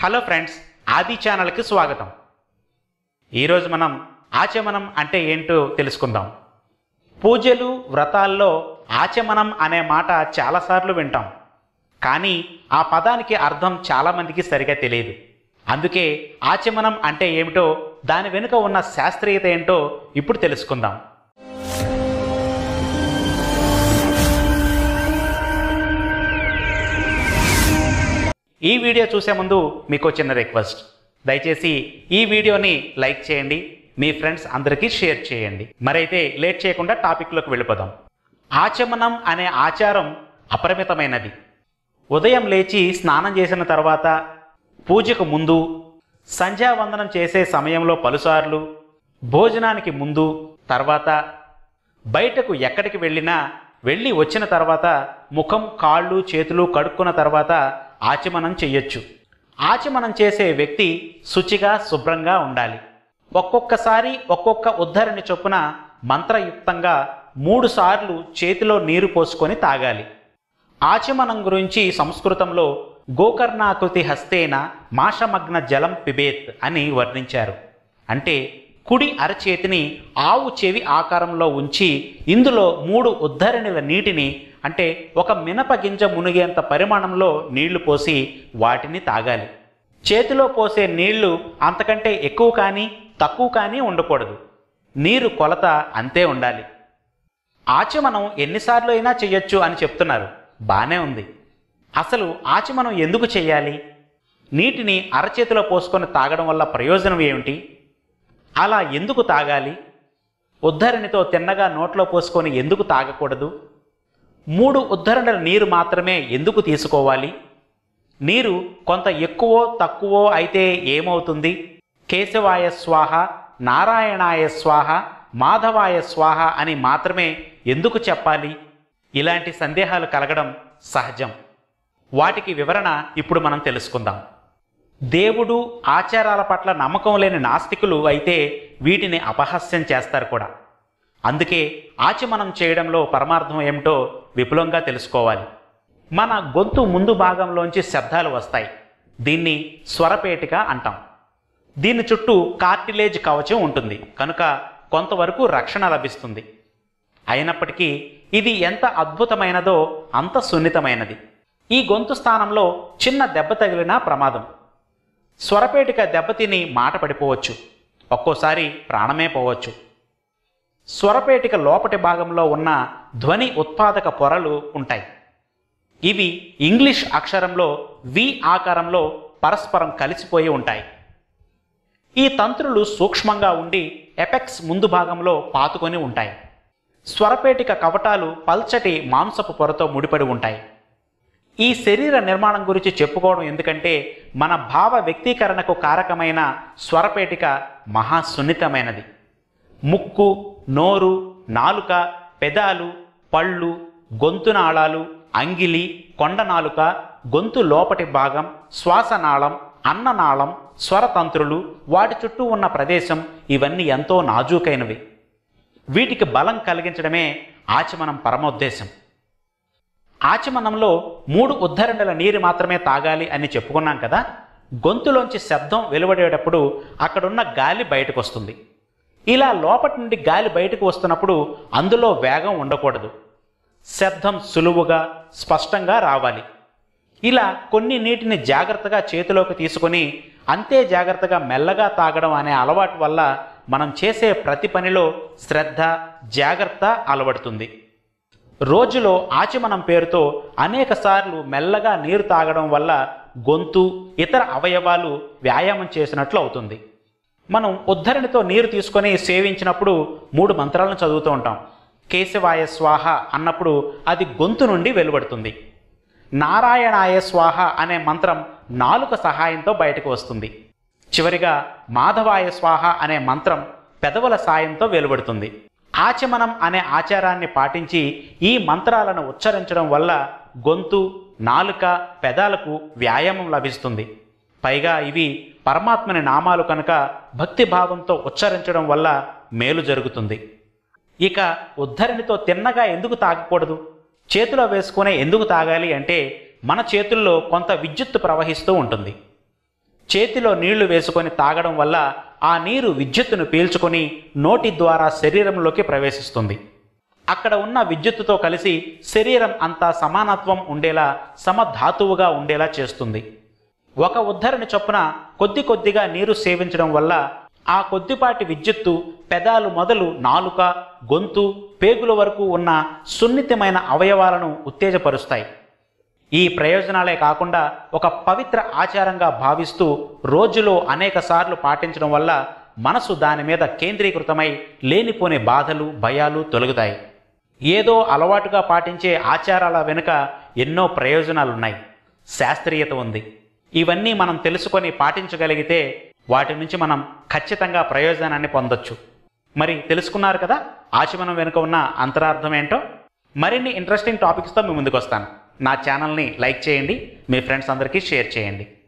hello friends ఆది ఛానల్కి స్వాగతం ఈరోజు మనం ఆచమనం అంటే ఏంటో తెలుసుకుందాం పూజలు వ్రతాల్లో ఆచమనం అనే మాట చాలాసార్లు వింటాం కానీ ఆ పదానికి అర్థం చాలామందికి సరిగా తెలియదు అందుకే ఆచమనం అంటే ఏమిటో దాని వెనుక ఉన్న శాస్త్రీయత ఏంటో ఇప్పుడు తెలుసుకుందాం ఈ వీడియో చూసే ముందు మీకు చిన్న రిక్వెస్ట్ దయచేసి ఈ వీడియోని లైక్ చేయండి మీ ఫ్రెండ్స్ అందరికీ షేర్ చేయండి మరైతే లేట్ చేయకుండా టాపిక్లోకి వెళ్ళిపోదాం ఆచమనం అనే ఆచారం అపరిమితమైనది ఉదయం లేచి స్నానం చేసిన తర్వాత పూజకు ముందు సంధ్యావందనం చేసే సమయంలో పలుసార్లు భోజనానికి ముందు తర్వాత బయటకు ఎక్కడికి వెళ్ళినా వెళ్ళి వచ్చిన తర్వాత ముఖం కాళ్ళు చేతులు కడుక్కున్న తర్వాత ఆచమనం చెయ్యొచ్చు ఆచమనం చేసే వ్యక్తి శుచిగా శుభ్రంగా ఉండాలి ఒక్కొక్కసారి ఒక్కొక్క ఉద్ధరణి చొప్పున మంత్రయుక్తంగా మూడు సార్లు చేతిలో నీరు పోసుకొని తాగాలి ఆచమనం గురించి సంస్కృతంలో గోకర్ణాకృతి హస్తేన మాషమగ్న జలం పిబేత్ అని వర్ణించారు అంటే కుడి అరచేతిని ఆవు చెవి ఆకారంలో ఉంచి ఇందులో మూడు ఉద్ధరణిల నీటిని అంటే ఒక మినప గింజ మునిగేంత పరిమాణంలో నీళ్లు పోసి వాటిని తాగాలి చేతిలో పోసే నీళ్లు అంతకంటే ఎక్కువ కానీ తక్కువ కానీ ఉండకూడదు నీరు కొలత అంతే ఉండాలి ఆచమనం ఎన్నిసార్లు అయినా చేయొచ్చు అని చెప్తున్నారు బానే ఉంది అసలు ఆచమనం ఎందుకు చేయాలి నీటిని అరచేతిలో పోసుకొని తాగడం వల్ల ప్రయోజనం ఏమిటి అలా ఎందుకు తాగాలి ఉద్ధరణితో తిన్నగా నోట్లో పోసుకొని ఎందుకు తాగకూడదు మూడు ఉద్ధరణల నీరు మాత్రమే ఎందుకు తీసుకోవాలి నీరు కొంత ఎక్కువో తక్కువో అయితే ఏమవుతుంది కేశవాయ స్వాహ నారాయణాయ స్వాహ మాధవాయ స్వాహ అని మాత్రమే ఎందుకు చెప్పాలి ఇలాంటి సందేహాలు కలగడం సహజం వాటికి వివరణ ఇప్పుడు మనం తెలుసుకుందాం దేవుడు ఆచారాల పట్ల నమ్మకం లేని నాస్తికులు అయితే వీటిని అపహాస్యం చేస్తారు కూడా అందుకే ఆచమనం చేయడంలో పరమార్థం ఏమిటో విపులంగా తెలుసుకోవాలి మన గొంతు ముందు భాగంలోంచి శబ్దాలు వస్తాయి దీన్ని స్వరపేటిక అంటాం దీని చుట్టూ కార్టిలేజ్ కవచం ఉంటుంది కనుక కొంతవరకు రక్షణ లభిస్తుంది అయినప్పటికీ ఇది ఎంత అద్భుతమైనదో అంత సున్నితమైనది ఈ గొంతు స్థానంలో చిన్న దెబ్బ తగిలినా ప్రమాదం స్వరపేటిక దెబ్బతిని మాట పడిపోవచ్చు ఒక్కోసారి ప్రాణమే పోవచ్చు స్వరపేటిక లోపటి భాగంలో ఉన్న ధ్వని ఉత్పాదక పొరలు ఉంటాయి ఇవి ఇంగ్లీష్ అక్షరంలో వి ఆకారంలో పరస్పరం కలిసిపోయి ఉంటాయి ఈ తంత్రులు సూక్ష్మంగా ఉండి ఎపెక్స్ ముందు భాగంలో పాతుకొని ఉంటాయి స్వరపేటిక కవటాలు పల్చటి మాంసపు పొరతో ముడిపడి ఉంటాయి ఈ శరీర నిర్మాణం గురించి చెప్పుకోవడం ఎందుకంటే మన భావ వ్యక్తీకరణకు కారకమైన స్వరపేటిక మహా సున్నితమైనది ముక్కు నోరు నాలుక పెదాలు పళ్ళు గొంతు నాళాలు అంగిలి కొండ నాలుక గొంతు లోపటి భాగం శ్వాసనాళం అన్ననాళం స్వరతంత్రులు వాటి చుట్టూ ఉన్న ప్రదేశం ఇవన్నీ ఎంతో నాజూకైనవి వీటికి బలం కలిగించడమే ఆచమనం పరమోద్దేశం ఆచమనంలో మూడు ఉద్ధరణల నీరు మాత్రమే తాగాలి అని చెప్పుకున్నాం కదా గొంతులోంచి శబ్దం వెలువడేటప్పుడు అక్కడున్న గాలి బయటకు వస్తుంది ఇలా లోపటి నుండి గాలి బయటకు వస్తున్నప్పుడు అందులో వేగం ఉండకూడదు శబ్దం సులువుగా స్పష్టంగా రావాలి ఇలా కొన్ని నీటిని జాగ్రత్తగా చేతిలోకి తీసుకొని అంతే జాగ్రత్తగా మెల్లగా తాగడం అనే అలవాటు వల్ల మనం చేసే ప్రతి పనిలో శ్రద్ధ జాగ్రత్త అలవడుతుంది రోజులో ఆచమనం పేరుతో అనేక సార్లు మెల్లగా నీరు తాగడం వల్ల గొంతు ఇతర అవయవాలు వ్యాయామం చేసినట్లు అవుతుంది మనం ఉద్ధరణితో నీరు తీసుకొని సేవించినప్పుడు మూడు మంత్రాలను చదువుతూ ఉంటాం కేశవాయ స్వాహ అన్నప్పుడు అది గొంతు నుండి వెలువడుతుంది నారాయణాయ స్వాహ అనే మంత్రం నాలుక సహాయంతో బయటకు వస్తుంది చివరిగా మాధవాయ స్వాహ అనే మంత్రం పెదవుల సాయంతో వెలువడుతుంది ఆచమనం అనే ఆచారాన్ని పాటించి ఈ మంత్రాలను ఉచ్చరించడం వల్ల గొంతు నాలుక పెదాలకు వ్యాయామం లభిస్తుంది పైగా ఇవి పరమాత్మని నామాలు కనుక భక్తి భావంతో ఉచ్చరించడం వల్ల మేలు జరుగుతుంది ఇక ఉద్ధరణితో తిన్నగా ఎందుకు తాగకూడదు చేతిలో వేసుకునే ఎందుకు తాగాలి అంటే మన చేతుల్లో కొంత విద్యుత్తు ప్రవహిస్తూ ఉంటుంది చేతిలో నీళ్లు వేసుకొని తాగడం వల్ల ఆ నీరు విద్యుత్తును పీల్చుకొని నోటి ద్వారా శరీరంలోకి ప్రవేశిస్తుంది అక్కడ ఉన్న విద్యుత్తుతో కలిసి శరీరం అంతా సమానత్వం ఉండేలా సమధాతువుగా ఉండేలా చేస్తుంది ఒక ఉద్ధరణ చొప్పున కొద్ది కొద్దిగా నీరు సేవించడం వల్ల ఆ కొద్దిపాటి విద్యుత్తు పెదాలు మొదలు నాలుక గొంతు పేగుల వరకు ఉన్న సున్నితమైన అవయవాలను ఉత్తేజపరుస్తాయి ఈ ప్రయోజనాలే కాకుండా ఒక పవిత్ర ఆచారంగా భావిస్తూ రోజులో అనేక సార్లు పాటించడం వల్ల మనసు దాని మీద కేంద్రీకృతమై లేనిపోని బాధలు భయాలు తొలగుతాయి ఏదో అలవాటుగా పాటించే ఆచారాల వెనుక ఎన్నో ప్రయోజనాలున్నాయి శాస్త్రీయత ఉంది ఇవన్నీ మనం తెలుసుకొని పాటించగలిగితే వాటి నుంచి మనం ఖచ్చితంగా ప్రయోజనాన్ని పొందొచ్చు మరి తెలుసుకున్నారు కదా ఆచమనం వెనుక ఉన్న అంతరార్థం ఏంటో మరిన్ని ఇంట్రెస్టింగ్ టాపిక్స్తో మీ ముందుకు వస్తాను నా ఛానల్ని లైక్ చేయండి మీ ఫ్రెండ్స్ అందరికీ షేర్ చేయండి